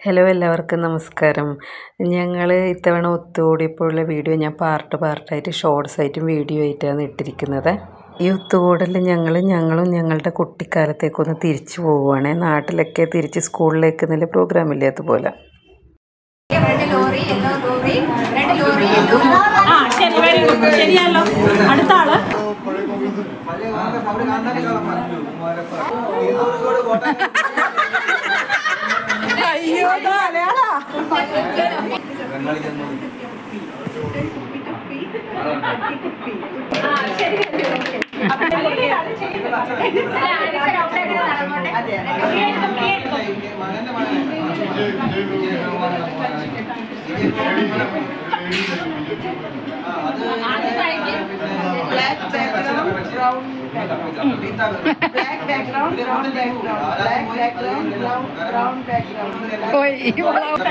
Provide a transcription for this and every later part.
Hello എല്ലാവർക്കും നമസ്കാരം ഞങ്ങൾ ഇത്തവണ ഒത്തുകൂടിയപ്പോഴുള്ള വീഡിയോ ഞാൻ പാർട്ട് പാർട്ടായിട്ട് ഷോർട്സ് ആയിട്ടും വീഡിയോ ആയിട്ടാണ് ഇട്ടിരിക്കുന്നത് ഈ ഒത്തുകൂടൽ ഞങ്ങൾ ഞങ്ങളും ഞങ്ങളുടെ കുട്ടിക്കാലത്തേക്കൊന്ന് തിരിച്ചു പോവുകയാണ് നാട്ടിലൊക്കെ തിരിച്ച് സ്കൂളിലേക്ക് എന്നുള്ള പ്രോഗ്രാമില്ലേ അതുപോലെ രണ്ട് ലോറി യെല്ലോ ലോറി രണ്ട് ലോറി യെല്ലോ ആ ശരി വെരി ഗുഡ് ശരിയല്ലോ അടുത്ത ആള് അയ്യോ മലയാളാ black background, brown background. Black background, brown background. Black background, brown, brown background.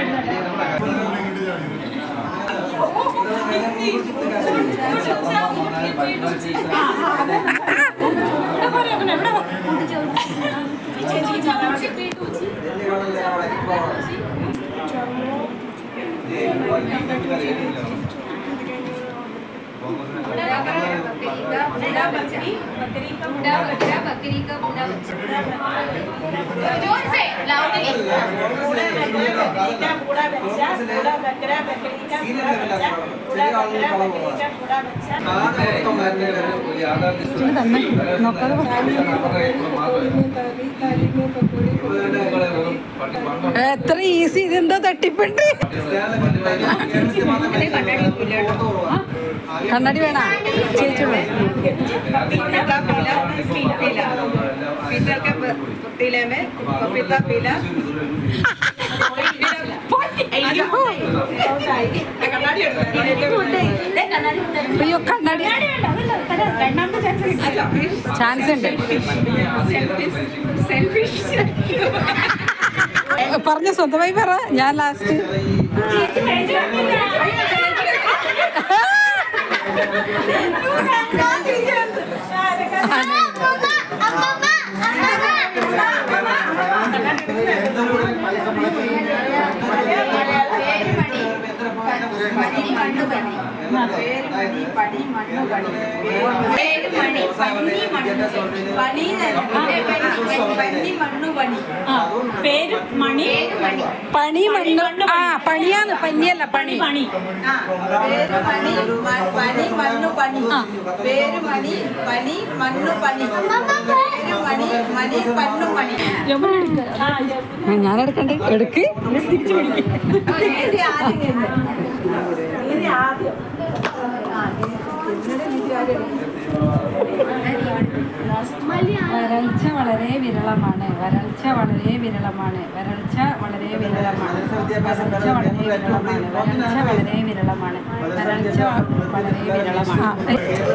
बकरी का बूढ़ा बच्चा जोर से लाउडली എത്ര ഈസി ഇതെന്താ തട്ടിപ്പുണ്ട് കണ്ണാടി വേണ ചേച്ചി पीतल के पतीले में पपीता पीला അയ്യോ കണ്ണാടി ചാൻസ് ഉണ്ട് പറഞ്ഞ സ്വന്തമായി പറ ഞാൻ ലാസ്റ്റ് ആ, പേര് മണി പണി മണ്ണ് ആ പണിയാന്ന് പനിയല്ല പണി പണി പേര് മണി മ- പനി മണ്ണു പണി പേര് മണി പനി മണ്ണു പണി പേര് മണി മണി പണ്ണു പണി ഞാൻ എടുക്കണ്ടേ എടുക്ക് തിരിച്ചു പിടിക്കും ഇത് ആദ്യം തന്നെ. ഇത് ആദ്യം വരൾച്ച വളരെ വിരളമാണ് വരൾച്ച വളരെ വിരളമാണ് വരൾച്ച വളരെ വിരളമാണ് വരൾച്ച വളരെ വിരളമാണ് വരൾച്ച വളരെ വിരളമാണ് വരൾച്ച വളരെ വിരളമാണ്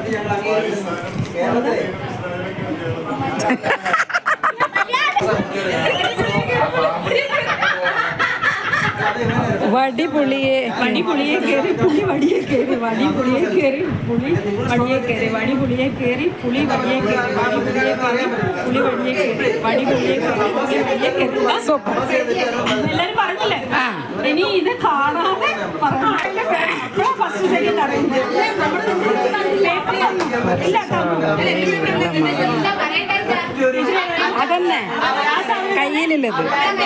വടി പുളിയെ വടി പുളിയെ കയറി പുളി വടിയെ കയറി വടി പുളിയെ കയറി പുളി വടിയെ കയറി വടി പുളിയെ കയറി പുളി വടിയെ കയറി വടി പുളിയെ കയറി പുളി വടിയെ കയറി വടി പുളിയെ കയറി പുളി വടിയെ കയറി സൂപ്പർ എല്ലാരും പറഞ്ഞില്ലേ ഇനി ഇത് കാണാതെ ഫസ്റ്റ് സെക്കൻഡ് അറിയുന്നത് അതന്നെ കയ്യിലുള്ളത്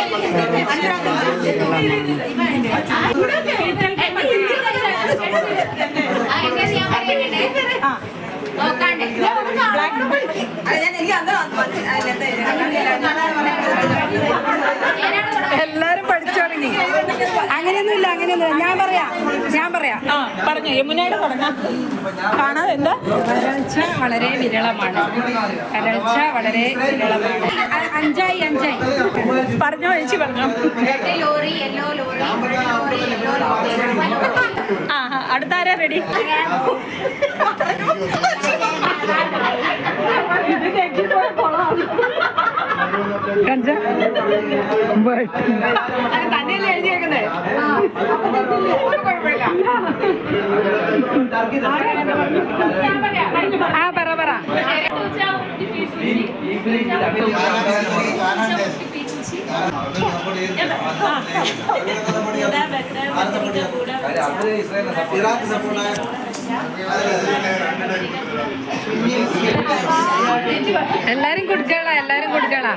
നോക്കാണ്ട് അത് ഞാൻ എനിക്ക് അന്ന് അതിനകത്ത് എല്ലാരും പഠിച്ചു തുടങ്ങി അങ്ങനെയൊന്നുമില്ല അങ്ങനെയൊന്നുമില്ല ഞാൻ പറയാം ഞാൻ പറയാം ആ പറഞ്ഞു യമുനയുടെ തുടങ്ങാം കാണാതെ എന്താ വരൾച്ച വളരെ വിരളമാണ് വരൾച്ച വളരെ വിരളമാണ് അ- അഞ്ചായി അഞ്ചായി പറഞ്ഞോ ചേച്ചി പറഞ്ഞോ രണ്ട് ലോറി യെല്ലോ ലോറി രണ്ട് ലോറി യെല്ലോ ലോറി ആ ആ, അടുത്ത ആരാ റെഡി കഞ്ച തന്നെയല്ലേ എഴുതിയേക്കുന്നത് കുഴപ്പമില്ല ആ പറ പറ इराक सपोर्ट आहे എല്ലാരും കൊടുക്കളാ എല്ലാരും കൊടുക്കളാ